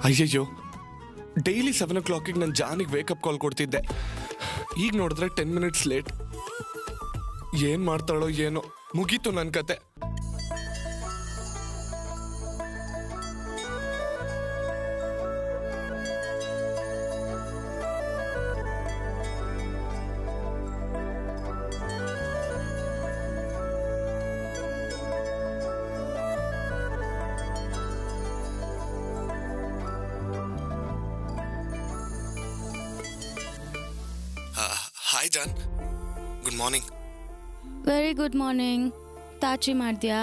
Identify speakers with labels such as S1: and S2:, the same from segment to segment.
S1: ಅಯ್ಯಯ್ಯೋ daily seven ಓ ಕ್ಲಾಕಿಗೆ ನಾನು ಜಾನಿಗೆ ವೇಕಪ್ ಕಾಲ್ ಕೊಡ್ತಿದ್ದೆ ಈಗ ನೋಡಿದ್ರೆ ಟೆನ್ ಮಿನಿಟ್ಸ್ ಲೇಟ್ ಏನ್ ಮಾಡ್ತಾಳೋ ಏನೋ ಮುಗೀತು ನನ್ನ ಕತೆ hi John good morning
S2: very good morning ತಾಚಿ ಮಾಡ್ದ್ಯಾ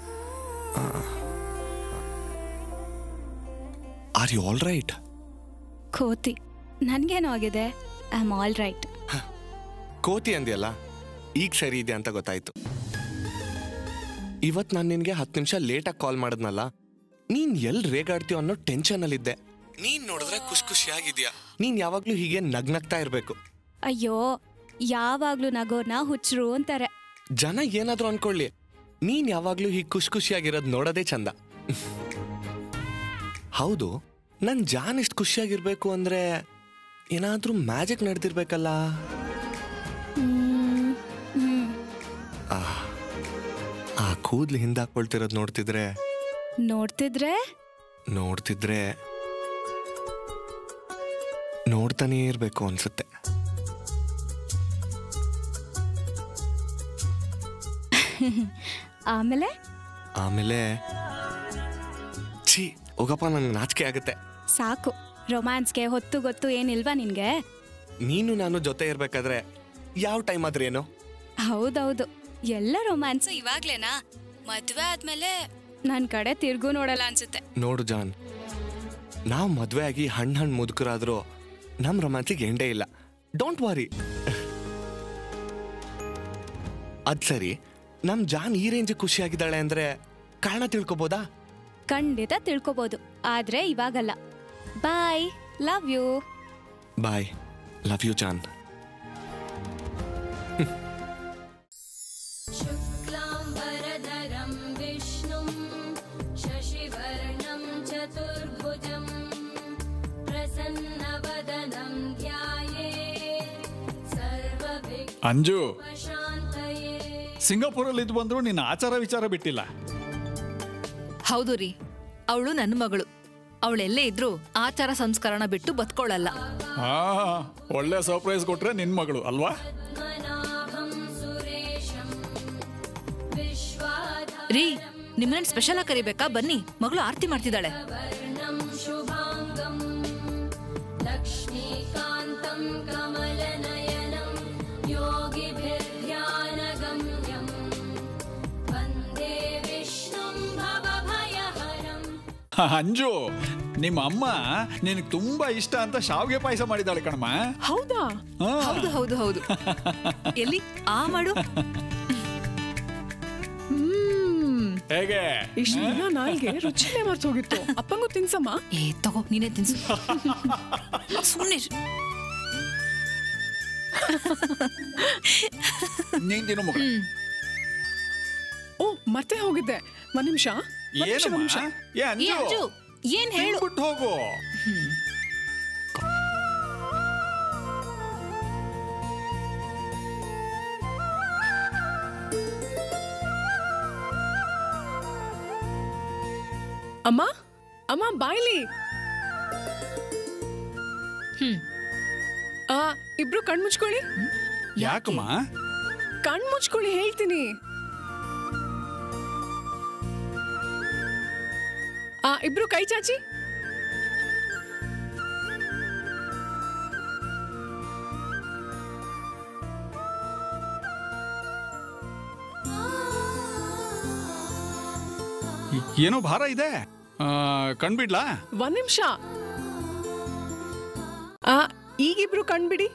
S1: ಆರ್ ಯು ಆಲ್ ರೈಟ್
S2: ಕೋತಿ ನನ್ಗೇನೋ ಆಗಿದೆ ಐ ಆಮ್ ಆಲ್ ರೈಟ್
S1: ಕೋತಿ ಅಂದ್ಯಲ್ಲ ಈಗ ಸರಿ ಇದೆ ಅಂತ ಗೊತ್ತಾಯ್ತು ಇವತ್ ನಾನು ನಿನ್ಗೆ ಹತ್ತು ನಿಮಿಷ ಲೇಟಾಗಿ ಕಾಲ್ ಮಾಡಿದ್ನಲ್ಲ ನೀನ್ ಎಲ್ ರೇಗಾಡ್ತೀಯೋ ಅನ್ನೋ ಟೆನ್ಷನ್ ಅಲ್ಲಿದ್ದೆ ನೀನ್ ನೋಡಿದ್ರೆ ಖುಷಿ ಖುಷಿಯಾಗಿದ್ಯಾ ನೀನ್ ಯಾವಾಗ್ಲೂ ಹೀಗೆ ನಗ್ನಗ್ತಾ ಇರ್ಬೇಕು
S2: ಅಯ್ಯೋ ಯಾವಾಗ್ಲೂ ನಗೋರ್ನ ಹುಚ್ಚರು ಅಂತಾರೆ
S1: ಜನ ಏನಾದ್ರೂ ಅನ್ಕೊಳ್ಳಿ ನೀನ್ ಯಾವಾಗ್ಲೂ ಹೀಗೆ ಖುಷಿ ಖುಷಿಯಾಗಿರೋದ್ ನೋಡೋದೇ ಚಂದ ಹೌದು ನನ್ ಜಾನ್ ಇಷ್ಟು ಖುಷಿಯಾಗಿರ್ಬೇಕು ಅಂದ್ರೆ ಏನಾದ್ರೂ ಮ್ಯಾಜಿಕ್ ನಡೆದಿರ್ಬೇಕಲ್ಲ
S2: ಹ್ಮ್, ಹ್ಮ್.
S1: ಆ ಕೂದ್ಲು ಹಿಂದಾಕೊಳ್ತಿರೋದ್ ನೋಡ್ತಿದ್ರೆ
S2: ನೋಡ್ತಿದ್ರೆ
S1: ನೋಡ್ತಿದ್ರೆ ನೋಡ್ತಾನೇ ಇರ್ಬೇಕು ಅನ್ಸುತ್ತೆ
S2: ಆಮೇಲೆ
S1: ಆಮೇಲೆ ಛೀ ಹೋಗಪ್ಪ ನಂಗೆ ನಾಚಿಕೆ ಆಗುತ್ತೆ
S2: ಸಾಕು ರೊಮ್ಯಾನ್ಸ್ಗೆ ಹೊತ್ತು ಗೊತ್ತು ಏನಿಲ್ವಾ ನಿನ್ಗೆ
S1: ನೀನು ನಾನು ಜೊತೆ ಇರ್ಬೇಕಾದ್ರೆ ಯಾವ ಟೈಮ್ ಆದ್ರೇನು
S2: ಹೌದೌದು ಎಲ್ಲ ರೊಮ್ಯಾನ್ಸು ಇವಾಗ್ಲೇನಾ ಮದ್ವೆ ಆದ್ಮೇಲೆ ನನ್ ಕಡೆ ತಿರ್ಗೂ ನೋಡಲ್ಲ ಅನ್ಸುತ್ತೆ
S1: ನೋಡು ಜಾನ್ ನಾವು ಮದ್ವೆ ಆಗಿ ಹಣ್ಣು ಹಣ್ಣು ಮುದುಕರಾದ್ರೂ ನಮ್ಮ ರೊಮ್ಯಾನ್ಸಿಗೆ ಎಂಡೇ ಇಲ್ಲ ಡೋಂಟ್ ವಾರಿ ಅದ್ ಸರಿ ನಮ್ ಜಾನ್ ಈ ರೇಂಜ್ ಖುಷಿಯಾಗಿದ್ದಾಳೆ ಅಂದ್ರೆ ಕಾರಣ ತಿಳ್ಕೊಬೋದಾ
S2: ಖಂಡಿತ ತಿಳ್ಕೊಬೋದು ಆದ್ರೆ ಇವಾಗಲ್ಲ bye love you
S1: bye love you John
S3: शुक्लाम्बरधरं विष्णुं शशिवर्णं चतुर्भुजं प्रसन्नवदनं ध्याये
S4: ಅಂಜು
S3: सर्वविघ्नोपशान्तये
S4: ಸಿಂಗಾಪುರಲ್ಲಿ ಇದ್ದು ಬಂದ್ರು ನಿನ್ನ ಆಚಾರ ವಿಚಾರ ಬಿಟ್ಟಿಲ್ಲ
S5: ಹೌದು ರೀ ಅವಳು ನನ್ನ ಮಗಳು ಅವಳೆಲ್ಲೇ ಇದ್ರೂ ಆಚಾರ ಸಂಸ್ಕರಣ ಬಿಟ್ಟು ಬದ್ಕೊಳ್ಳಲ್ಲ
S4: ಆ ಒಳ್ಳೆ ಸರ್ಪ್ರೈಸ್ ಕೊಟ್ರೆ ನಿನ್ ಮಗಳು ಅಲ್ವಾ
S3: पद्मनाभं सुरेशं विश्वाधारं
S5: ರೀ ನಿಮ್ಮನ್ನ ಸ್ಪೆಷಲ್ ಆಗಿ ಕರಿಬೇಕಾ ಬನ್ನಿ ಮಗಳು ಆರತಿ ಮಾಡ್ತಿದ್ದಾಳೆ
S3: शुभाङ्गं लक्ष्मीकान्तं कमलनयनं योगिभिर्ध्यानगम्यं वन्दे विष्णुं भवभयहरम्
S4: ಅಂಜು ನಿಮ್ಮ ಅಮ್ಮ ನಿನಗೆ ತುಂಬಾ ಇಷ್ಟ ಅಂತ ಶಾವ್ಗೆ ಪಾಯಸ ಮಾಡಿದಾಳೆ ಕಣಮ್ಮ
S6: ಹೌದಾ
S4: ಆ.
S5: ಹೌದು ಹೌದು ಹೌದು ಎಲ್ಲಿ ಆ ಮಾಡು
S6: ಹ್ಮ್
S4: ಹೇಗೆ
S6: ಇಷ್ಟು ದಿನ ನಾಲ್ಗೆ ರುಚಿನೇ ಮರ್ತು ಹೋಗಿತ್ತು ಅಪ್ಪಂಗೂ ತಿನ್ಸಮ್ಮ
S5: ಏ ತಗೋ ನೀನೇ ತಿನ್ಸು ಸುಮ್ಮನೆ
S4: ನೀನ್ ತಿನ್ನು ಮಗಳು
S6: ಓ ಮತ್ತೆ ಹೋಗಿದ್ದೆ ಒಂದ್ ನಿಮಿಷ ಒಂದ್ ನಿಮಿಷ, ಒಂದ್ ನಿಮಿಷ.
S4: ಏನಮ್ಮ ಏ
S5: ಏ
S4: ಅಂಜು
S5: ಅಂಜು ಏನ್ ಹೇಳು
S4: ತಿನ್ಬಿಟ್ಟು ಹೋಗು
S6: ಅಮ್ಮ ಅಮ್ಮ ಬಾಯ್ಲಿ
S5: ಹ್ಮ್
S6: ಆ ಇಬ್ರು ಕಣ್ ಮುಚ್ಕೊಳ್ಳಿ
S4: ಯಾಕಮ್ಮ
S6: ಕಣ್ ಮುಚ್ಕೊಳ್ಳಿ ಹೇಳ್ತೀನಿ ಆ ಇಬ್ರು ಕೈ ಚಾಚಿ
S4: ಏನೋ ಭಾರ ಇದೆ ಆ, ಕಣ್ಬಿಡ್ಲಾ
S6: ಒಂದ್ ನಿಮಿಷ ಆ ಈಗಿಬ್ರು ಕಣ್ಬಿಡಿ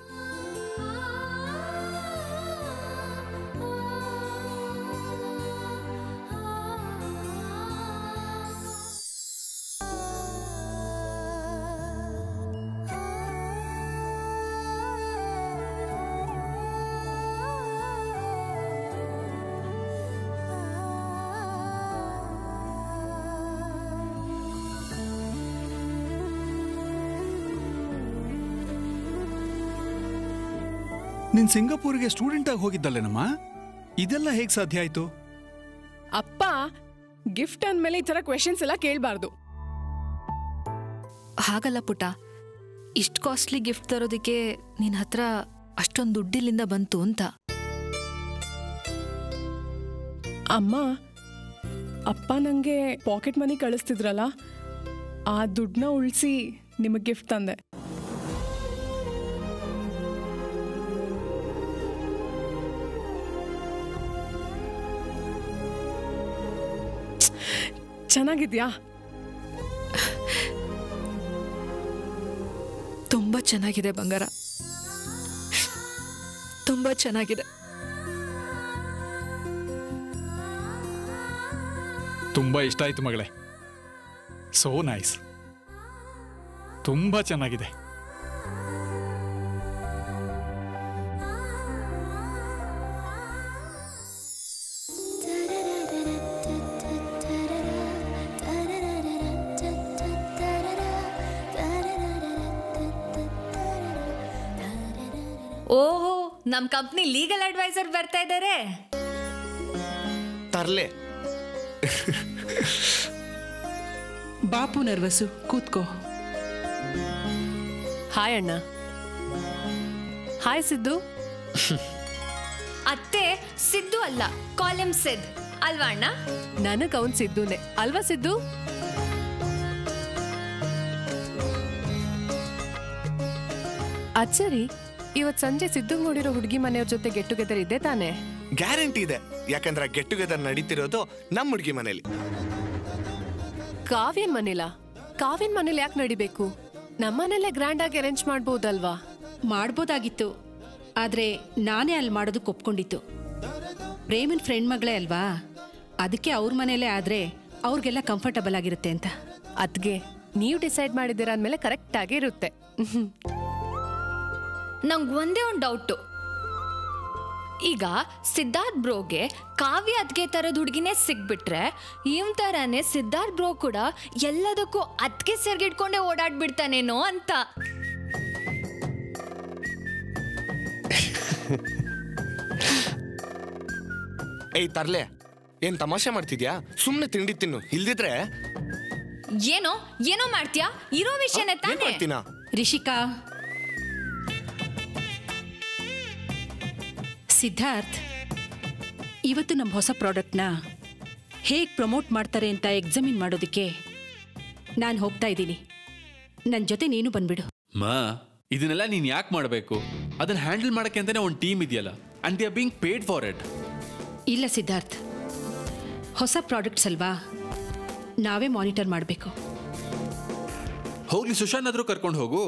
S4: ನೀನ್ ಸಿಂಗಾಪುರ್ಗೆ ಸ್ಟೂಡೆಂಟ್ ಆಗಿ ಹೋಗಿದ್ದಲ್ಲೇನಮ್ಮ ಇದೆಲ್ಲ ಹೇಗ್ ಸಾಧ್ಯ ಆಯ್ತು
S6: ಅಪ್ಪ ಗಿಫ್ಟ್ ಅಂದ್ಮೇಲೆ ಈ ಥರ ಕ್ವೆಶನ್ಸ್ ಎಲ್ಲ ಕೇಳಬಾರ್ದು
S5: ಹಾಗಲ್ಲ ಪುಟ ಇಷ್ಟು ಕಾಸ್ಟ್ಲಿ ಗಿಫ್ಟ್ ತರೋದಕ್ಕೆ ನಿನ್ನ ಹತ್ರ ಅಷ್ಟೊಂದು ದುಡ್ಡಿಲ್ಲಿಂದ ಬಂತು ಅಂತ
S6: ಅಮ್ಮ ಅಪ್ಪ ನನಗೆ ಪಾಕೆಟ್ ಮನಿ ಕಳಿಸ್ತಿದ್ರಲ್ಲ ಆ ದುಡ್ಡನ್ನ ಉಳಿಸಿ ನಿಮಗೆ ಗಿಫ್ಟ್ ತಂದೆ ಚೆನ್ನಾಗಿದ್ಯಾ
S5: ತುಂಬ ಚೆನ್ನಾಗಿದೆ ಬಂಗಾರ ತುಂಬ ಚೆನ್ನಾಗಿದೆ
S4: ತುಂಬಾ ಇಷ್ಟ ಆಯ್ತು ಮಗಳೇ ಸೋ ನೈಸ್ ತುಂಬಾ ಚೆನ್ನಾಗಿದೆ
S7: ಓಹೋ ನಮ್ ಕಂಪ್ನಿ ಲೀಗಲ್ ಅಡ್ವೈಸರ್ ಬರ್ತಾ ಇದ್ದಾರೆ
S1: ತರ್ಲೆ
S8: ಬಾಪು ನರ್ವಸು ಕೂತ್ಕೋ
S9: ಹಾಯ್ ಅಣ್ಣ ಹಾಯ್ ಸಿದ್ದು
S7: ಅತ್ತೆ ಸಿದ್ದು ಅಲ್ಲ ಕಾಲಿಂ ಸಿದ್ ಅಲ್ವಾ ಅಣ್ಣ
S9: ನನಗ್ ಅವನ್ ಸಿದ್ದುನೆ ಅಲ್ವಾ ಸಿದ್ದು ಅದ್ ಸರಿ ಇವತ್ ಸಂಜೆ ಸಿದ್ದು ನೋಡಿರೋ ಹುಡುಗಿ ಮನೆಯವ್ರ ಜೊತೆ ಗೆಟ್ ಟುಗೆದರ್ ಇದೆ ತಾನೆ
S1: ಗ್ಯಾರಂಟಿ ಇದೆ ಯಾಕಂದ್ರೆ ಗೆಟ್ ಟುಗೆದರ್ ನಡೀತಿರೋದು ನಮ್ಮ ಹುಡುಗಿ ಮನೇಲಿ
S9: ಕಾವ್ಯನ್ ಮನೇಲ ಕಾವ್ಯನ್ ಮನೇಲಿ ಯಾಕೆ ನಡಿಬೇಕು ನಮ್ಮನೆಲ್ಲೇ ಗ್ರ್ಯಾಂಡ್ ಆಗಿ ಅರೇಂಜ್ ಮಾಡ್ಬೋದಲ್ವಾ
S8: ಮಾಡ್ಬೋದಾಗಿತ್ತು ಆದ್ರೆ ನಾನೇ ಅಲ್ಲಿ ಮಾಡೋದಕ್ಕೆ ಒಪ್ಕೊಂಡಿತ್ತು ಪ್ರೇಮನ್ ಫ್ರೆಂಡ್ ಮಗಳೇ ಅಲ್ವಾ ಅದಕ್ಕೆ ಅವ್ರ ಮನೇಲೇ ಆದ್ರೆ ಅವ್ರಿಗೆಲ್ಲ ಕಂಫರ್ಟಬಲ್ ಆಗಿರುತ್ತೆ ಅಂತ
S9: ಅದ್ಗೆ ನೀವು ಡಿಸೈಡ್ ಮಾಡಿದ್ದೀರಾ ಅಂದ್ಮೇಲೆ ಕರೆಕ್ಟ್ ಆಗೇ ಇರುತ್ತೆ
S7: ನಂಗೆ ಒಂದೇ ಒಂದು ಡೌಟು ಈಗ ಸಿದ್ಧಾರ್ಥ್ ಬ್ರೋಗೆ ಕಾವ್ಯ ಅದ್ಗೆ ತರದ ಹುಡುಗಿನೇ ಸಿಕ್ಬಿಟ್ರೆ ಇವನ್ ತರಾನೇ ಸಿದ್ಧಾರ್ಥ್ ಬ್ರೋ ಕೂಡ ಎಲ್ಲದಕ್ಕೂ ಅದ್ಗೆ ಸೆರ್ಗಿಡ್ಕೊಂಡೇ ಓಡಾಡ್ಬಿಡ್ತಾನೇನೋ ಅಂತ
S1: ಏಯ್ ತರ್ಲೆ ಏನ್ ತಮಾಷೆ ಮಾಡ್ತಿದ್ಯಾ ಸುಮ್ನೆ ತಿಂಡಿ ತಿನ್ನು ಇಲ್ದಿದ್ರೆ
S7: ಏನೋ ಏನೋ ಮಾಡ್ತೀಯಾ ಇರೋ ವಿಷಯನೇ
S1: ಏನ್
S7: ತಾನೇ
S1: ಮಾಡ್ತೀನಾ
S8: ರಿಷಿಕಾ ಸಿದ್ಧಾರ್ಥ್ ಇವತ್ತು ನಮ್ಮ ಹೊಸ ಪ್ರಾಡಕ್ಟ್ನ ಹೇಗೆ ಪ್ರಮೋಟ್ ಮಾಡ್ತಾರೆ ಅಂತ ಎಕ್ಸಾಮಿನ್ ಮಾಡೋದಕ್ಕೆ ನಾನು ಹೋಗ್ತಾ ಇದ್ದೀನಿ ನನ್ನ ಜೊತೆ ನೀನು ಬಂದ್ಬಿಡು
S10: ಮಾ ಇದನ್ನೆಲ್ಲ ನೀನ್ ಯಾಕೆ ಮಾಡಬೇಕು ಅದನ್ನ ಹ್ಯಾಂಡಲ್ ಮಾಡಕ್ಕೆ ಅಂತಾನೆ ಒಂದು ಟೀಮ್ ಇದೆಯಲ್ಲ and they are being paid for it
S8: ಇಲ್ಲ ಸಿದ್ಧಾರ್ಥ್ ಹೊಸ ಪ್ರಾಡಕ್ಟ್ಸ್ ಅಲ್ವಾ ನಾವೇ ಮಾನಿಟರ್ ಮಾಡಬೇಕು
S10: ಹೋಗ್ಲಿ ಸುಶಾಂತ್ ಆದ್ರೂ ಕರ್ಕೊಂಡು ಹೋಗು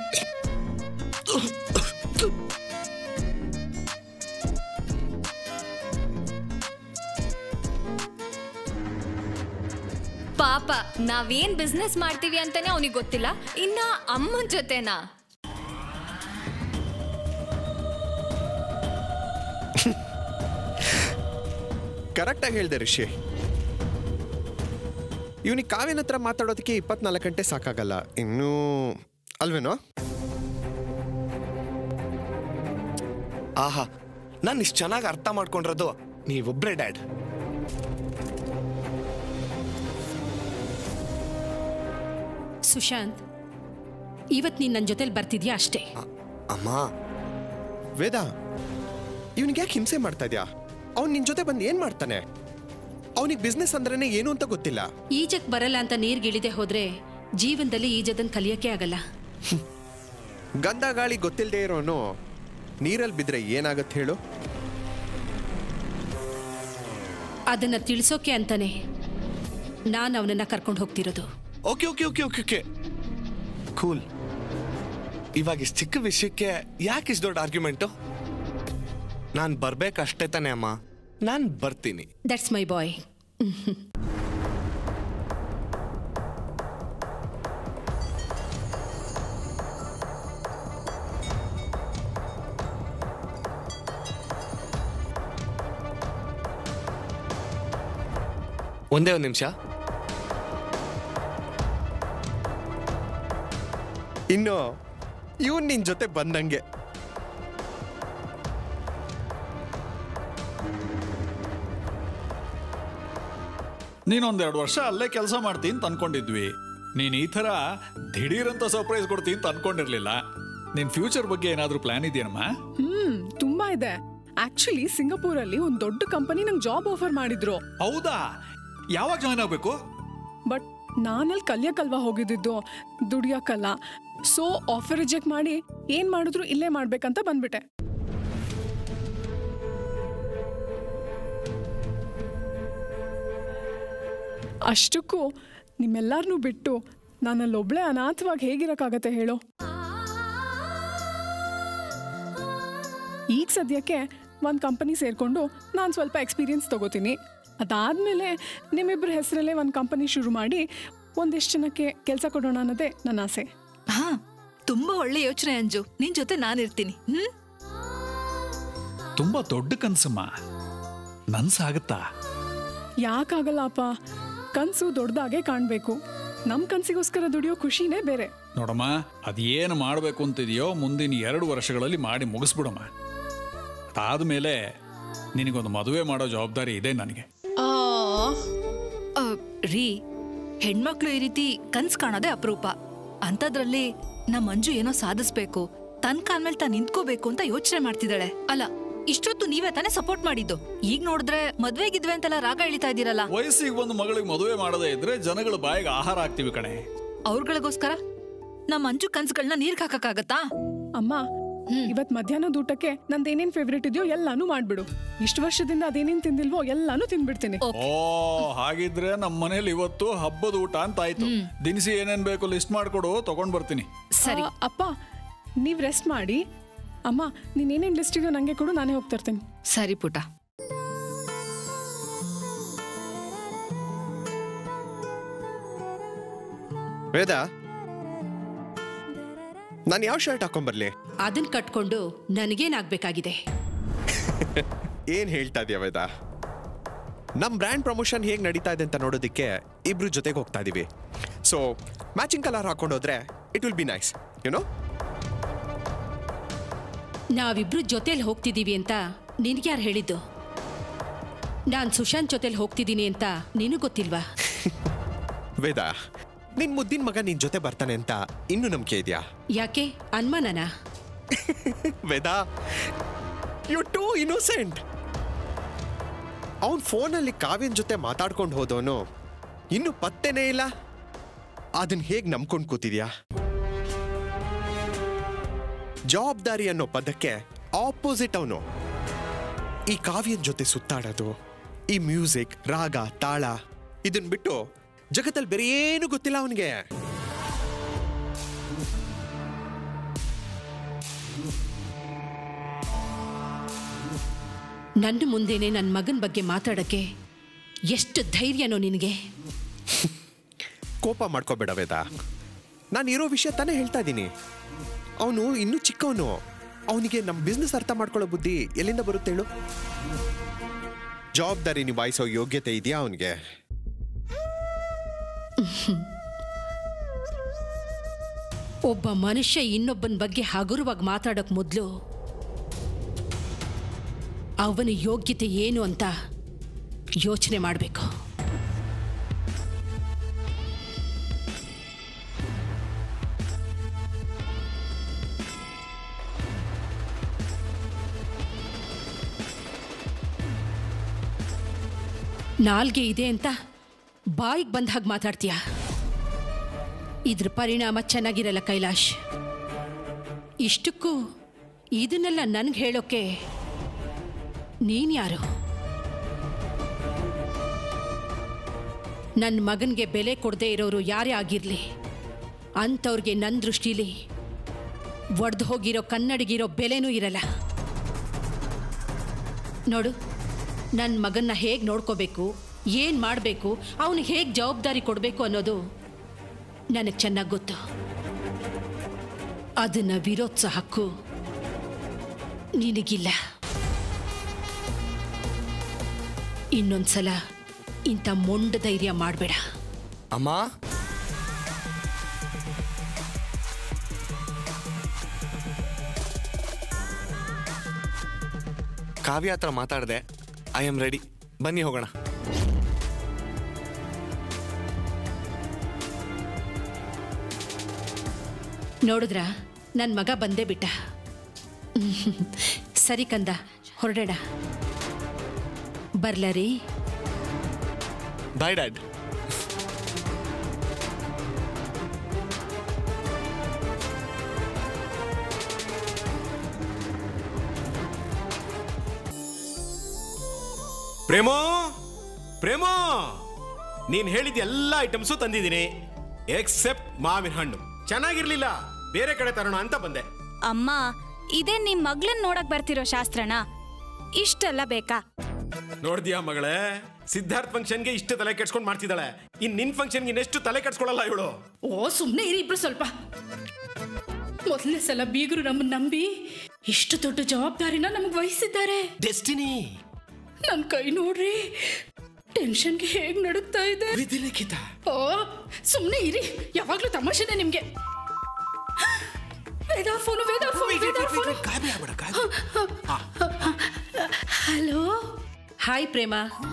S7: ಪಾಪ ನಾವೇನ್ ಬಿಸ್ನೆಸ್ ಮಾಡ್ತೀವಿ ಅಂತಾನೆ ಅವನಿಗೆ ಗೊತ್ತಿಲ್ಲ ಇನ್ನ ಅಮ್ಮನ ಜೊತೆನಾ
S11: ಕರೆಕ್ಟಾಗಿ ಹೇಳ್ದೆ ರಿಷಿ ಇವನಿಗೆ ಕಾವ್ಯನ ಹತ್ರ ಮಾತಾಡೋದಕ್ಕೆ ಇಪ್ಪತ್ನಾಲ್ಕು ಗಂಟೆ ಸಾಕಾಗಲ್ಲ ಇನ್ನೂ ಅಲ್ವೇನೋ
S1: ಆಹಾ ನಾನು ಇಷ್ಟು ಚೆನ್ನಾಗಿ ಅರ್ಥ ಮಾಡ್ಕೊಂಡಿರೋದು ನೀವೊಬ್ರೇ ಡ್ಯಾಡ್
S8: ಸುಶಾಂತ್ ಇವತ್ತು ನೀನು ನನ್ನ ಜೊತೆಲಿ ಬರ್ತಿದ್ಯಾ ಅಷ್ಟೇ
S1: ಅಮ್ಮ
S11: ವೇದ ಇವನಿಗೆ ಯಾಕೆ ಹಿಂಸೆ ಮಾಡ್ತಾ ಇದ್ಯಾ ಅವ್ನು ನಿನ್ ಜೊತೆ ಬಂದು ಏನ್ ಮಾಡ್ತಾನೆ ಅವನಿಗೆ ಬಿಸ್ನೆಸ್ ಅಂದ್ರೇನೆ ಏನು ಅಂತ ಗೊತ್ತಿಲ್ಲ
S8: ಈಜಕ್ ಬರಲ್ಲ ಅಂತ ನೀರ್ಗಿಳಿದೆ ಹೋದ್ರೆ ಜೀವನದಲ್ಲಿ ಈಜದನ್ ಕಲಿಯಕ್ಕೆ ಆಗಲ್ಲ
S11: ಗಂಧ ಗಾಳಿ ಗೊತ್ತಿಲ್ಲದೆ ಇರೋನು ನೀರಲ್ಲಿ ಬಿದ್ರೆ ಏನಾಗತ್ತೆ ಹೇಳು
S8: ಅದನ್ನ ತಿಳಿಸೋಕೆ ಅಂತಾನೆ ನಾನು ಅವನನ್ನ ಕರ್ಕೊಂಡು ಹೋಗ್ತಿರೋದು
S1: okay okay okay okay okay cool ಇವಾಗ ಇಷ್ಟು ಚಿಕ್ಕ ವಿಷಯಕ್ಕೆ ಯಾಕೆ ಇಷ್ಟು ದೊಡ್ಡ ಆರ್ಗ್ಯುಮೆಂಟು ನಾನು ಬರ್ಬೇಕಷ್ಟೇ ತಾನೇ ಅಮ್ಮ ನಾನು ಬರ್ತೀನಿ
S8: ದಟ್ಸ್ ಮೈ ಬಾಯ್
S1: ಒಂದೇ ಒಂದು ನಿಮಿಷ
S11: ಇನ್ನು ಇವನ್ ನಿನ್ ಜೊತೆ ಬಂದಂಗೆ
S4: ನೀನೊಂದೆರಡು ವರ್ಷ ಅಲ್ಲೇ ಕೆಲಸ ಮಾಡ್ತೀನಿ ಅಂತ ಅನ್ಕೊಂಡಿದ್ವಿ ನೀನ್ ಈ ಥರ ದಿಢೀರಂತ ಸರ್ಪ್ರೈಸ್ ಕೊಡ್ತೀನಿ ಅಂತ ಅನ್ಕೊಂಡಿರ್ಲಿಲ್ಲ ನಿನ್ ಫ್ಯೂಚರ್ ಬಗ್ಗೆ ಏನಾದ್ರೂ ಪ್ಲಾನ್ ಇದೆಯಮ್ಮ
S6: ಹ್ಮ್ ತುಂಬಾ ಇದೆ ಆಕ್ಚುಲಿ ಸಿಂಗಪೂರಲ್ಲಿ ಒಂದ್ ದೊಡ್ಡ ಕಂಪನಿ ನಂಗೆ ಜಾಬ್ ಆಫರ್ ಮಾಡಿದ್ರು
S4: ಹೌದಾ ಯಾವಾಗ ಜಾಯ್ನ್ ಆಗ್ಬೇಕು
S6: ಬಟ್ ನಾನಲ್ಲಿ ಕಲ್ಯಕಲ್ವಾ ಹೋಗಿದ್ದಿದ್ದು ದುಡಿಯಕ್ಕಲ್ಲ ಸೊ ಆಫರ್ ರಿಜೆಕ್ಟ್ ಮಾಡಿ ಏನ್ ಮಾಡಿದ್ರು ಇಲ್ಲೇ ಮಾಡ್ಬೇಕಂತ ಬಂದ್ಬಿಟ್ಟೆ ಅಷ್ಟಕ್ಕೂ ನಿಮ್ಮೆಲ್ಲರನ್ನೂ ಬಿಟ್ಟು ನಾನಲ್ಲೊಬ್ಳೆ ಅನಾಥವಾಗಿ ಹೇಗಿರಕ್ಕಾಗತ್ತೆ ಹೇಳು ಈಗ ಸದ್ಯಕ್ಕೆ ಒಂದು ಕಂಪನಿ ಸೇರಿಕೊಂಡು ನಾನು ಸ್ವಲ್ಪ ಎಕ್ಸ್ಪೀರಿಯನ್ಸ್ ತಗೋತೀನಿ ಅದಾದಮೇಲೆ ನಿಮ್ಮಿಬ್ಬರ ಹೆಸರಲ್ಲೇ ಒಂದು ಕಂಪನಿ ಶುರು ಮಾಡಿ ಒಂದಿಷ್ಟು ಜನಕ್ಕೆ ಕೆಲಸ ಕೊಡೋಣ ಅನ್ನೋದೇ ನನ್ನ ಆಸೆ
S5: ಹಾ ತುಂಬಾ ಒಳ್ಳೆ ಯೋಚನೆ ಅಂಜು ನಿನ್ ಜೊತೆ ನಾನಿರ್ತೀನಿ ಹ್ಮ್
S4: ತುಂಬಾ ದೊಡ್ಡ ಕನ್ಸಮ್ಮ ನನ್ಸಾಗತ್ತಾ
S6: ಯಾಕಾಗಲ್ಲ ಅಪ್ಪ ಕನಸು ದೊಡ್ಡದಾಗೆ ಕಾಣಬೇಕು ನಮ್ಮ ಕನಸಿಗೋಸ್ಕರ ದುಡಿಯೋ ಖುಷಿನೇ ಬೇರೆ
S4: ನೋಡಮ್ಮ ಅದೇನು ಮಾಡಬೇಕು ಅಂತಿದೆಯೋ ಮುಂದಿನ ಎರಡು ವರ್ಷಗಳಲ್ಲಿ ಮಾಡಿ ಮುಗಿಸ್ಬಿಡಮ್ಮ ಅದಾದ್ಮೇಲೆ ನಿನಗೊಂದು ಮದುವೆ ಮಾಡೋ ಜವಾಬ್ದಾರಿ ಇದೆ ನನಗೆ
S5: ಆ, ರೀ ಹೆಣ್ಮಕ್ಳು ಈ ರೀತಿ ಕನ್ಸ್ ಕಾಣೋದೇ ಅಪರೂಪ ಅಂಥದ್ರಲ್ಲಿ ನಮ್ಮ ಮಂಜು ಏನೋ ಸಾಧಿಸ್ಬೇಕು ತನ್ ಕಾಲ್ ಮೇಲೆ ತಾನು ನಿಂತ್ಕೋಬೇಕು ಅಂತ ಯೋಚನೆ ಮಾಡ್ತಿದ್ದಾಳೆ ಅಲ್ಲ ಇಷ್ಟೊತ್ತು ನೀವೇ ತಾನೇ ಸಪೋರ್ಟ್ ಮಾಡಿದ್ದು ಈಗ ನೋಡಿದ್ರೆ ಮದ್ವೆ ಗಿದ್ವೆ ಅಂತೆಲ್ಲ ರಾಗ ಎಳಿತಾ ಇದ್ದೀರಲ್ಲ
S4: ವಯಸ್ಸಿಗೆ ಒಂದು ಮಗಳಿಗೆ ಮದುವೆ ಮಾಡದೇ ಇದ್ರೆ ಜನಗಳ ಬಾಯಿಗೆ ಆಹಾರ ಆಗ್ತೀವಿ ಕಣೆ
S5: ಅವ್ರಗಳಿಗೋಸ್ಕರ ನಮ್ಮ ಮಂಜು ಕನ್ಸುಗಳನ್ನ ನೀರ್ಗ್ ಹಾಕಕ್ಕಾಗತ್ತಾ
S6: ಅಮ್ಮ ಇವತ್ ಮಧ್ಯಾಹ್ನದ ಊಟಕ್ಕೆ ನಂದು ಏನೇನ್ ಫೇವ್ರೇಟ್ ಇದೆಯೋ ಎಲ್ಲಾನು ಮಾಡ್ಬಿಡು ಇಷ್ಟು ವರ್ಷದಿಂದ ಅದೇನೇನ್ ತಿಂದಿಲ್ವೋ ಎಲ್ಲಾನು ತಿನ್ಬಿಡ್ತೀನಿ
S4: ಓ ಹಾಗಿದ್ರೆ ನಮ್ಮ ಮನೇಲಿ ಇವತ್ತು ಹಬ್ಬದ ಊಟ ಅಂತ ಆಯ್ತು ದಿನಸಿ ಏನೇನ್ ಬೇಕು ಲಿಸ್ಟ್ ಮಾಡ್ಕೊಡು ತಗೊಂಡ್ ಬರ್ತೀನಿ
S6: ಆ, ಅಪ್ಪ ನೀವ್ ರೆಸ್ಟ್ ಮಾಡಿ ಅಮ್ಮ ನೀನ್ ಏನೇನ್ ಲಿಸ್ಟ್ ಇದೆಯೋ ನಂಗೆ ಕೊಡು ನಾನೇ ಹೋಗ್ತಾ ಇರ್ತೀನಿ
S5: ಸರಿ ಪುಟ
S11: ವೇದ ನಾನು ಯಾವ ಶರ್ಟ್ ಹಾಕೊಂಬರ್ಲಿ
S8: ಅದನ್ನ ಕಟ್ಕೊಂಡು ನನಗೇನಾಗ್ಬೇಕಾಗಿದೆ
S11: ಏನ್ ಹೇಳ್ತಾ ಇದೀಯ ವೇದ ನಮ್ ಬ್ರ್ಯಾಂಡ್ ಪ್ರಮೋಷನ್ ಹೇಗ್ ನಡೀತಾ ಇದೆ ಅಂತ ನೋಡೋದಕ್ಕೆ ಇಬ್ರು ಜೊತೆಗೆ ಹೋಗ್ತಾ ಇದೀವಿ ಸೊ ಮ್ಯಾಚಿಂಗ್ ಕಲರ್ ಹಾಕೊಂಡು ಹೋದ್ರೆ it will be nice you know
S8: ನಾವಿಬ್ರು ಜೊತೆಲಿ ಹೋಗ್ತಿದೀವಿ ಅಂತ ನಿನ್ಗ್ಯಾರು ಹೇಳಿದ್ದು ನಾನ್ ಸುಶಾಂತ್ ಜೊತೆಲಿ ಹೋಗ್ತಿದ್ದೀನಿ ಅಂತ ನಿನಗ್ ಗೊತ್ತಿಲ್ವಾ
S11: ವೇದ ನಿನ್ ಮುದ್ದಿನ ಮಗ ನಿನ್ ಜೊತೆ ಬರ್ತಾನೆ ಅಂತ ಇನ್ನೂ ನಂಬಿಕೆ ಇದೆಯಾ
S8: ಯಾಕೆ ಅನ್ಮಾನನ
S11: ವೇದ ಯು ಟೂ ಇನ್ನೋಸೆಂಟ್ ಅವನ್ ಫೋನಲ್ಲಿ ಕಾವ್ಯನ್ ಜೊತೆ ಮಾತಾಡ್ಕೊಂಡು ಹೋದವನು ಇನ್ನು ಪತ್ತೆನೇ ಇಲ್ಲ ಅದನ್ನ ಹೇಗ್ ನಂಬ್ಕೊಂಡು ಕೂತಿದ್ಯಾ ಜವಾಬ್ದಾರಿ ಅನ್ನೋ ಪದಕ್ಕೆ ಆಪೋಸಿಟ್ ಅವನು ಈ ಕಾವ್ಯನ್ ಜೊತೆ ಸುತ್ತಾಡೋದು ಈ ಮ್ಯೂಸಿಕ್ ರಾಗ ತಾಳ ಇದನ್ ಬಿಟ್ಟು ಜಗತ್ತಲ್ಲಿ ಬೇರೆ ಏನು ಗೊತ್ತಿಲ್ಲ ಅವನಿಗೆ
S8: ನನ್ನ ಮುಂದೆನೆ ನನ್ನ ಮಗನ ಬಗ್ಗೆ ಮಾತಾಡಕ್ಕೆ ಎಷ್ಟು ಧೈರ್ಯನೋ ನಿನಗೆ
S11: ಕೋಪ ಮಾಡ್ಕೋಬೇಡ ವೇದ ನಾನು ಇರೋ ವಿಷಯ ತಾನೇ ಹೇಳ್ತಾ ಇದ್ದೀನಿ ಅವನು ಇನ್ನೂ ಚಿಕ್ಕವನು ಅವನಿಗೆ ನಮ್ಮ ಬಿಸ್ನೆಸ್ ಅರ್ಥ ಮಾಡ್ಕೊಳ್ಳೋ ಬುದ್ಧಿ ಎಲ್ಲಿಂದ ಬರುತ್ತೆ ಹೇಳು ಜವಾಬ್ದಾರಿ ನಿಭಾಯಿಸೋ ಯೋಗ್ಯತೆ ಇದೆಯಾ ಅವನಿಗೆ
S8: ಒಬ್ಬ ಮನುಷ್ಯ ಇನ್ನೊಬ್ಬನ ಬಗ್ಗೆ ಹಗುರವಾಗಿ ಮಾತಾಡೋಕ್ ಮೊದಲು ಅವನ ಯೋಗ್ಯತೆ ಏನು ಅಂತ ಯೋಚನೆ ಮಾಡಬೇಕು ನಾಲ್ಗೆ ಇದೆ ಅಂತ ಬಾಯಿಗೆ ಬಂದ ಹಾಗೆ ಮಾತಾಡ್ತೀಯ ಇದ್ರ ಪರಿಣಾಮ ಚೆನ್ನಾಗಿರಲ್ಲ ಕೈಲಾಶ್ ಇಷ್ಟಕ್ಕೂ ಇದನ್ನೆಲ್ಲ ನನ್ಗೆ ಹೇಳೋಕೆ ನೀನ್ ಯಾರು ನನ್ನ ಮಗನಿಗೆ ಬೆಲೆ ಕೊಡದೇ ಇರೋರು ಯಾರೇ ಆಗಿರಲಿ ಅಂಥವ್ರಿಗೆ ನನ್ನ ದೃಷ್ಟಿಲಿ ಒಡೆದು ಹೋಗಿರೋ ಕನ್ನಡಿಗಿರೋ ಬೆಲೆನೂ ಇರಲ್ಲ ನೋಡು ನನ್ನ ಮಗನ್ನ ಹೇಗೆ ನೋಡ್ಕೋಬೇಕು ಏನು ಮಾಡಬೇಕು ಅವನಿಗೆ ಹೇಗೆ ಜವಾಬ್ದಾರಿ ಕೊಡಬೇಕು ಅನ್ನೋದು ನನಗೆ ಚೆನ್ನಾಗಿ ಗೊತ್ತು ಅದನ್ನ ವಿರೋಧಿಸೋ ಹಕ್ಕು ನಿನಗಿಲ್ಲ ಇನ್ನೊಂದ್ಸಲ ಇಂಥ ಮೊಂಡ ಧೈರ್ಯ ಮಾಡಬೇಡ
S1: ಅಮ್ಮ ಕಾವ್ಯ ಹತ್ರ ಮಾತಾಡಿದೆ ಐ ಆಮ್ ರೆಡಿ ಬನ್ನಿ ಹೋಗೋಣ
S8: ನೋಡಿದ್ರ ನನ್ನ ಮಗ ಬಂದೇ ಬಿಟ್ಟ ಸರಿ ಕಂದ ಹೊರಡೋಣ ಬರ್ಲ ರೀ
S1: ಬಾಯ್ ಡ್ಯಾಡ್
S11: ಪ್ರೇಮೋ ಪ್ರೇಮೋ ನೀನ್ ಹೇಳಿದ ಎಲ್ಲ ಐಟಮ್ಸು ತಂದಿದ್ದೀನಿ ಎಕ್ಸೆಪ್ಟ್ ಮಾವಿನ ಹಣ್ಣು ಚೆನ್ನಾಗಿರ್ಲಿಲ್ಲ ಬೇರೆ ಕಡೆ ತರೋಣ ಅಂತ ಬಂದೆ
S2: ಅಮ್ಮ ಇದೇ ನಿಮ್ ಮಗ್ಳನ್ ನೋಡಕ್ ಬರ್ತಿರೋ ಶಾಸ್ತ್ರನ ಇಷ್ಟೆಲ್ಲ ಬೇಕಾ
S11: ನೋಡ್ದ್ಯಾ ಮಗಳೇ ಸಿದ್ಧಾರ್ಥ್ ಫಂಕ್ಷನ್ಗೆ ಇಷ್ಟು ತಲೆ ಕೆಡ್ಸ್ಕೊಂಡ್ ಮಾಡ್ತಿದ್ದಾಳೆ ಇನ್ ನಿನ್ ಫಂಕ್ಷನ್ಗೆ ಇನ್ನೆಷ್ಟು ತಲೆ ಕೆಡ್ಸ್ಕೊಳಲ್ಲ ಇವಳು
S8: ಓ ಸುಮ್ಮನೆ ಇರಿ ಇಬ್ರು ಸ್ವಲ್ಪ ಮೊದಲನೇ ಸಲ ಬೀಗರು ನಮ್ಮನ್ನ ನಂಬಿ ಇಷ್ಟು ದೊಡ್ಡ ಜವಾಬ್ದಾರಿನ ನಮಗೆ ವಹಿಸಿದ್ದಾರೆ
S11: ಡೆಸ್ಟಿನಿ
S8: ನನ್ನ ಕೈ ನೋಡ್ರಿ ಟೆನ್ಷನ್ಗೆ ಹೇಗ್ ನಡುಗ್ತಾ ಇದೆ
S11: ವಿಧಿಲಿಖಿತ
S8: ಓ ಸುಮ್ಮನೆ ಇರಿ ಯಾವಾಗ್ಲೂ ತಮಾಷೆನೆ ನಿಮ್ಗೆ Veda phone Veda phone Veda phone hello hi Prema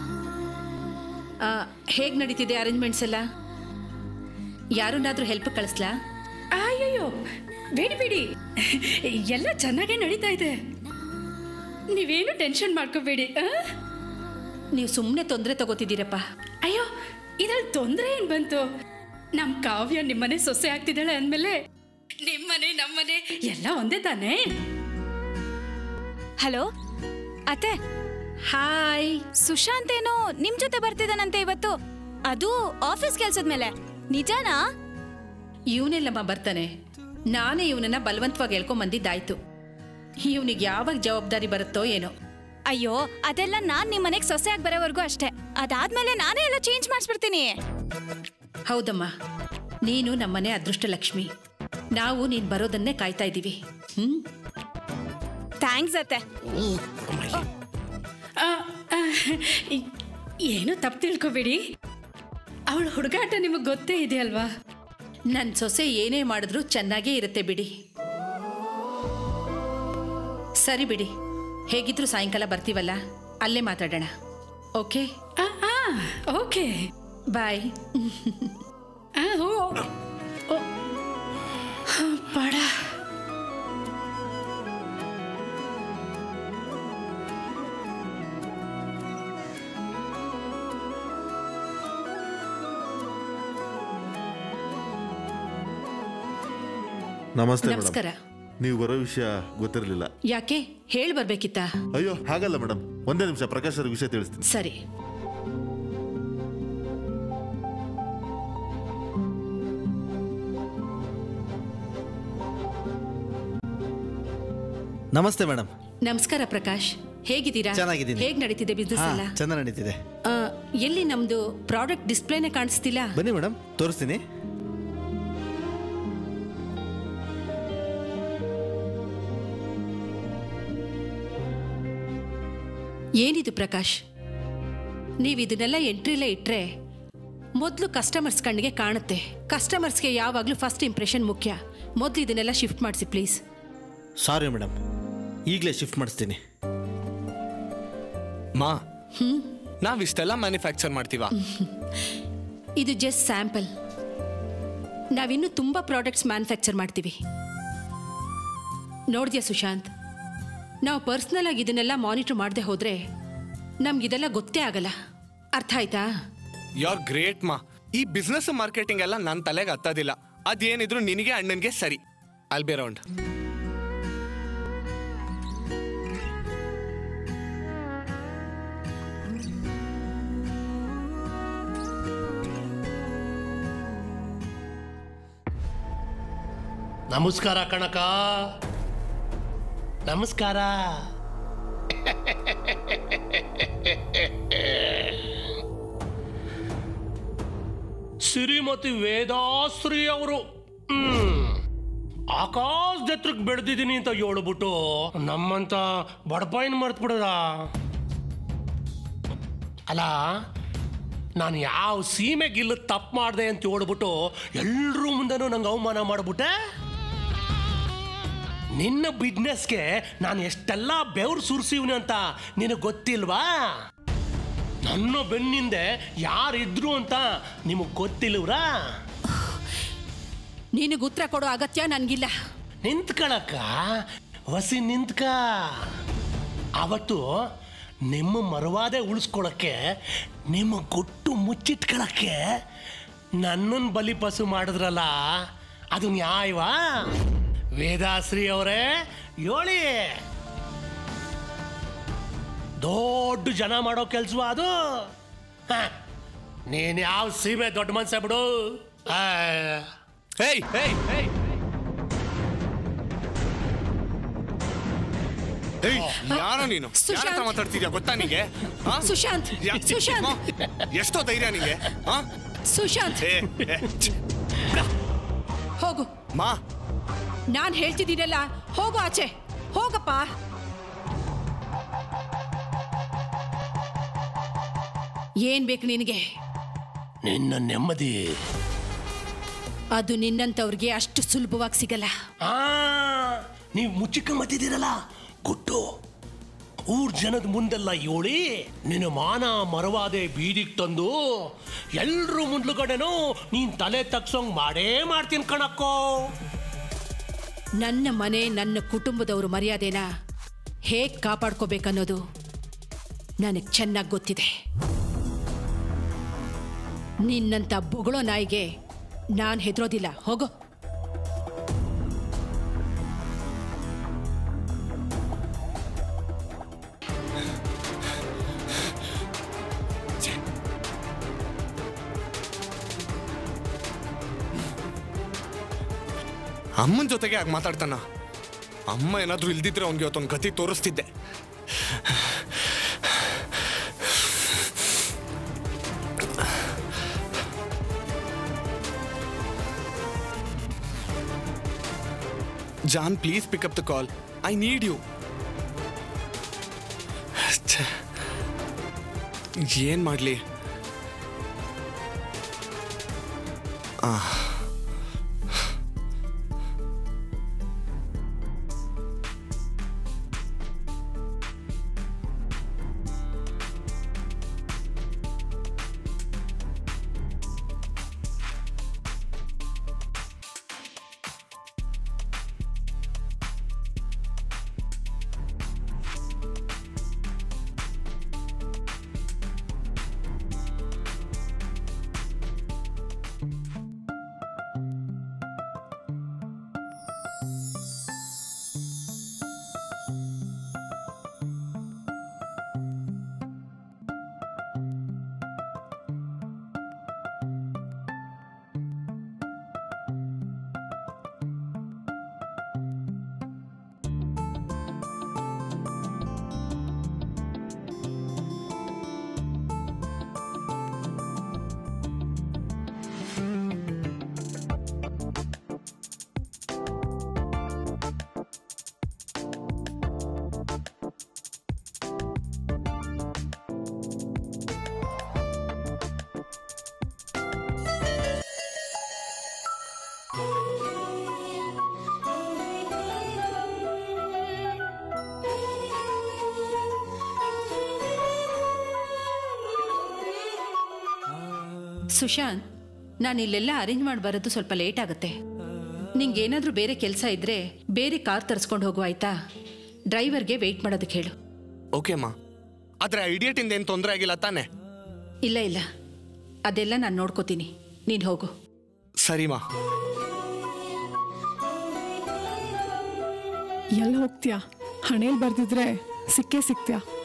S8: ಹೇಗೆ ನಡೀತಿದೆ ಅರೇಂಜ್ಮೆಂಟ್ಸ್ ಎಲ್ಲ ಯಾರನ್ನಾದ್ರೂ ಹೆಲ್ಪ್ ಕಳಿಸ್ಲಾ ಅಯ್ಯಯ್ಯೋ ಬೇಡಿ ಬೇಡಿ ಎಲ್ಲ ಚೆನ್ನಾಗೇ ನಡೀತಾ ಇದೆ ನೀವೇನು ಟೆನ್ಷನ್ ಮಾಡ್ಕೋಬೇಡಿ ನೀವು ಸುಮ್ಮನೆ ತೊಂದರೆ ತಗೋತಿದ್ದೀರಪ್ಪ ಅಯ್ಯೋ ಇದ್ರಲ್ಲಿ ತೊಂದರೆ ಏನು ಬಂತು ನಮ್ಮ ಕಾವ್ಯ ನಿಮ್ಮನೆ ಸೊಸೆ ಆಗ್ತಿದ್ದಾಳೆ ಅಂದಮೇಲೆ ನಿಮ್ಮನೆ ನಮ್ಮನೆ ಎಲ್ಲ ಒಂದೇ ತಾನೇ
S2: ಹಲೋ ಅತ್ತೆ
S8: ಹಾಯ್
S2: ಸುಶಾಂತ್ ಏನೋ ನಿಮ್ ಜೊತೆ ಬರ್ತಿದ್ದಾನಂತೆ ಇವತ್ತು ಅದು ಆಫೀಸ್ ಕೆಲ್ಸದ ಮೇಲೆ ನಿಜಾನಾ
S8: ಇವನೆಲ್ಲಮ್ಮ ಬರ್ತಾನೆ ನಾನೇ ಇವನನ್ನ ಬಲವಂತವಾಗಿ ಹೇಳ್ಕೊಂಡ್ ಬಂದಿದ್ದಾಯ್ತು ಇವನಿಗೆ ಯಾವಾಗ ಜವಾಬ್ದಾರಿ ಬರುತ್ತೋ ಏನೋ
S2: ಅಯ್ಯೋ ಅದೆಲ್ಲ ನಾನ್ ನಿಮ್ ಮನೆಗ್ ಸೊಸೆ ಆಗಿ ಬರೋವರೆಗೂ ಅಷ್ಟೇ ಅದಾದ್ಮೇಲೆ ನಾನೇ ಎಲ್ಲ ಚೇಂಜ್ ಮಾಡಿಸ್ಬಿಡ್ತೀನಿ
S8: ಹೌದಮ್ಮ ನೀನು ನಮ್ಮನೆ ಅದೃಷ್ಟ ಲಕ್ಷ್ಮಿ ನಾವು ನೀನ್ ಬರೋದನ್ನೇ ಕಾಯ್ತಾ ಇದ್ದೀವಿ ಹ್ಮ್
S2: ಥ್ಯಾಂಕ್ಸ್ ಅತ್ತೆ
S8: ಏನು ತಪ್ಪು ತಿಳ್ಕೊಬೇಡಿ ಅವಳ ಹುಡುಗಾಟ ನಿಮಗೆ ಗೊತ್ತೇ ಇದೆ ಅಲ್ವಾ ನನ್ನ ಸೊಸೆ ಏನೇ ಮಾಡಿದ್ರು ಚೆನ್ನಾಗೇ ಇರುತ್ತೆ ಬಿಡಿ ಸರಿ ಬಿಡಿ ಹೇಗಿದ್ರು ಸಾಯಂಕಾಲ ಬರ್ತೀವಲ್ಲ ಅಲ್ಲೇ ಮಾತಾಡೋಣ ಓಕೆ ಓಕೆ ಬಾಯ್ ಬಡ
S12: ನಮಸ್ತೆ ಮೇಡಮ್
S8: ನಮಸ್ಕಾರ
S12: ನೀವು ಬರೋ ವಿಷಯ ಗೊತ್ತಿರಲಿಲ್ಲ
S8: ಯಾಕೆ ಹೇಳಿ ಬರ್ಬೇಕಿತ್ತಾ
S12: ಅಯ್ಯೋ ಹಾಗಲ್ಲ ಮೇಡಮ್ ಒಂದೇ ನಿಮಿಷ ಪ್ರಕಾಶ್ ಅವ್ರಿಗೆ ವಿಷಯ ತಿಳಿಸ್ತೀನಿ
S8: ಸರಿ
S13: ನಮಸ್ತೆ ಮೇಡಮ್
S8: ನಮಸ್ಕಾರ ಪ್ರಕಾಶ್ ಹೇಗಿದ್ದೀರಾ
S13: ಚೆನ್ನಾಗಿದ್ದೀನಿ.
S8: ಹೇಗ್ ನಡೀತಿದೆ ಬಿಸ್ನೆಸ್
S13: ಹಾ
S8: ಎಲ್ಲ
S13: ಚೆನ್ನಾಗಿ ನಡೀತಿದೆ
S8: ಆ, ಎಲ್ಲಿ ನಮ್ದು ಪ್ರಾಡಕ್ಟ್ ಡಿಸ್ಪ್ಲೇನೆ ಕಾಣಿಸ್ತಿಲ್ಲ
S13: ಬನ್ನಿ ಮೇಡಮ್ ತೋರಿಸ್ತೀನಿ
S8: ಏನಿದು ಪ್ರಕಾಶ್ ನೀವು ಇದನ್ನೆಲ್ಲ ಎಂಟ್ರಿಲೇ ಇಟ್ರೆ ಮೊದಲು ಕಸ್ಟಮರ್ಸ್ ಕಣ್ಣಿಗೆ ಕಾಣುತ್ತೆ ಕಸ್ಟಮರ್ಸ್ಗೆ ಯಾವಾಗಲೂ ಫಸ್ಟ್ ಇಂಪ್ರೆಷನ್ ಮುಖ್ಯ ಮೊದಲು ಇದನ್ನೆಲ್ಲ ಶಿಫ್ಟ್ ಮಾಡಿಸಿ ಪ್ಲೀಸ್
S13: ಸಾರಿ ಮೇಡಮ್ ಈಗಲೇ ಶಿಫ್ಟ್ ಮಾಡಿಸ್ತೀನಿ
S1: ಮಾ ನಾವ್ ಇಷ್ಟೆಲ್ಲ ಮ್ಯಾನುಫ್ಯಾಕ್ಚರ್ ಮಾಡ್ತೀವಾ
S8: ಇದು ಜಸ್ಟ್ ಸ್ಯಾಂಪಲ್ ನಾವಿನ್ನೂ ತುಂಬ ಪ್ರಾಡಕ್ಟ್ಸ್ ಮ್ಯಾನುಫ್ಯಾಕ್ಚರ್ ಮಾಡ್ತೀವಿ ನೋಡಿದ್ಯಾ ಸುಶಾಂತ್ ನಾವು ಪರ್ಸ್ನಲ್ ಆಗಿ ಇದನ್ನೆಲ್ಲ ಮಾನಿಟರ್ ಮಾಡದೆ ಹೋದ್ರೆ ನಮ್ಗಿದೆಲ್ಲ ಗೊತ್ತೇ ಆಗಲ್ಲ ಅರ್ಥ ಆಯ್ತಾ
S1: ಯು ಆರ್ ಗ್ರೇಟ್ ಮಾ ಈ ಬಿಸ್ನೆಸ್ ಮಾರ್ಕೆಟಿಂಗ್ ಎಲ್ಲ ನನ್ನ ತಲೆಗೆ ಹತ್ತೋದಿಲ್ಲ ಅದೇನಿದ್ರು ನಿನಗೆ ಅಣ್ಣನ್ಗೆ ಸರಿ ಅಲ್ ಬಿ ರೌಂಡ್
S14: ನಮಸ್ಕಾರ ಕಣಕ ನಮಸ್ಕಾರ ಶ್ರೀಮತಿ ವೇದಾಶ್ರೀ ಅವರು ಆಕಾಶದ ಎತ್ರಕ್ಕೆ ಬೆಳೆದಿದ್ದೀನಿ ಅಂತ ಹೇಳ್ಬಿಟ್ಟು ನಮ್ಮಂತ ಬಡಪಾಯಿನ ಮರ್ತು ಬಿಡದ ಅಲ್ಲ ನಾನು ಯಾವ ಸೀಮೆಗಿಲ್ಲ ತಪ್ಪು ಮಾಡಿದೆ ಅಂತ ಹೇಳ್ಬಿಟ್ಟು ಎಲ್ರೂ ಮುಂದೆನೂ ನಂಗೆ ಅವಮಾನ ಮಾಡ್ಬಿಟ್ಟೆ ನಿನ್ನ ಬಿಸ್ನೆಸ್ಗೆ ನಾನು ಎಷ್ಟೆಲ್ಲ ಬೆವರು ಸುರಿಸಿವ್ನಿ ಅಂತ ನಿನಗೆ ಗೊತ್ತಿಲ್ವಾ ನನ್ನ ಬೆನ್ನಿಂದೆ ಯಾರಿದ್ರು ಅಂತ ನಿಮಗೆ ಗೊತ್ತಿಲ್ವ್ರಾ
S8: ನಿನಗೆ ಉತ್ತರ ಕೊಡೋ ಅಗತ್ಯ ನನಗಿಲ್ಲ
S14: ನಿಂತ್ಕೊಳಕ್ಕ ವಸಿ ನಿಂತ್ಕ ಅವತ್ತು ನಿಮ್ಮ ಮರವಾದೆ ಉಳಿಸ್ಕೊಳಕ್ಕೆ ನಿಮ್ಮ ಗುಟ್ಟು ಮುಚ್ಚಿಟ್ಕೊಳಕ್ಕೆ ನನ್ನನ್ನು ಬಲಿಪಸು ಮಾಡಿದ್ರಲ್ಲ ಅದು ನ್ಯಾಯವಾ ವೇದಾಶ್ರೀ ಅವರೇ ಹೇಳಿ ದೊಡ್ಡ ಜನ ಮಾಡೋ ಕೆಲ್ಸವಾ ಅದು ಹ, ನೀನ್ ಯಾವ ಸೀಮೆ ದೊಡ್ಡ ಮನ್ಸ ಬಿಡು ಆ,
S1: ಹೇಯ್ ಹೇಯ್ ಹೇಯ್ ಏಯ್ ಯಾರೋ ನೀನು ಯಾರ ಹತ್ರ
S8: ಸುಶಾಂತ್.
S1: ಮಾತಾಡ್ತಿದ್ಯಾ ಗೊತ್ತಾ ನಿಂಗೆ ಆ?
S8: ಸುಶಾಂತ್,
S1: ಯಾ-
S8: ಸುಶಾಂತ್.
S1: ಮಾ, ಎಷ್ಟೋ ಧೈರ್ಯ ನಿಂಗೆ ಆ?
S8: ಸುಶಾಂತ್
S1: ಏ, ಏ, ಛ್,
S8: ಹೋಗು
S1: ಮಾ
S8: ನಾನು ಹೇಳ್ತಿದ್ದೀನಲ್ಲ ಹೋಗು ಆಚೆ ಹೋಗಪ್ಪ ಏನ್ ಬೇಕು ನಿನಗೆ
S14: ನಿನ್ನ ನೆಮ್ಮದಿ
S8: ಅದು ನಿನ್ನಂತವ್ರಿಗೆ ಅಷ್ಟು ಸುಲಭವಾಗಿ ಸಿಗಲ್ಲ
S14: ಆ ನೀವು ಮುಚ್ಚಿಕ ಮತ್ತಿದ್ದೀರಲ್ಲ ಗುಟ್ಟು ಊರ್ ಜನದ ಮುಂದೆಲ್ಲ ಯೋಳಿ ನಿನ್ನ ಮಾನ ಮರವಾದೆ ಬೀದಿಗೆ ತಂದು ಎಲ್ರೂ ಮುಂದ್ಲುಗಡೆನೂ ನೀನ್ ತಲೆ ತಗ್ಸೋಂಗ್ ಮಾಡೇ ಮಾಡ್ತೀನಿ ಕಣಕ್ಕೋ
S8: ನನ್ನ ಮನೆ ನನ್ನ ಕುಟುಂಬದವ್ರ ಮರ್ಯಾದೆನ ಹೇಗೆ ಕಾಪಾಡ್ಕೋಬೇಕನ್ನೋದು ನನಗೆ ಚೆನ್ನಾಗಿ ಗೊತ್ತಿದೆ ನಿನ್ನಂಥ ಬೊಗಳೋ ನಾಯಿಗೆ ನಾನು ಹೆದರೋದಿಲ್ಲ ಹೋಗೋ
S1: ಅಮ್ಮನ ಜೊತೆಗೆ ಆಗ ಮಾತಾಡ್ತಾನ ಅಮ್ಮ ಏನಾದ್ರೂ ಇಲ್ದಿದ್ರೆ ಅವ್ನಿಗೆ ಇವತ್ತೊಂದು ಗತಿ ತೋರಿಸ್ತಿದ್ದೆ John please pick up the call I need you ಏನ್ ಮಾಡ್ಲಿ ಆ
S8: ಸುಶಾಂತ್ ನಾನು ಇಲ್ಲೆಲ್ಲ ಅರೇಂಜ್ ಮಾಡಿ ಬರೋದು ಸ್ವಲ್ಪ ಲೇಟ್ ಆಗುತ್ತೆ ನಿಂಗೆ ಏನಾದರೂ ಬೇರೆ ಕೆಲಸ ಇದ್ರೆ ಬೇರೆ ಕಾರ್ ತರಿಸ್ಕೊಂಡು ಹೋಗು ಆಯ್ತಾ ಡ್ರೈವರ್ಗೆ ವೆಯ್ಟ್ ಮಾಡೋದಕ್ಕೆ ಹೇಳು
S1: ಓಕೆ ಮಾ ಆದ್ರೆ ಐಡಿಯಟ್ ಇಂದ ಏನು ತೊಂದರೆ ಆಗಿಲ್ಲ ತಾನೆ
S8: ಇಲ್ಲ ಇಲ್ಲ ಅದೆಲ್ಲ ನಾನು ನೋಡ್ಕೋತೀನಿ ನೀನು ಹೋಗು
S1: ಸರಿ ಮಾ
S6: ಎಲ್ಲ ಹೋಗ್ತೀಯಾ ಹಣೇಲಿ ಬರ್ದಿದ್ರೆ ಸಿಕ್ಕೇ ಸಿಗ್ತೀಯಾ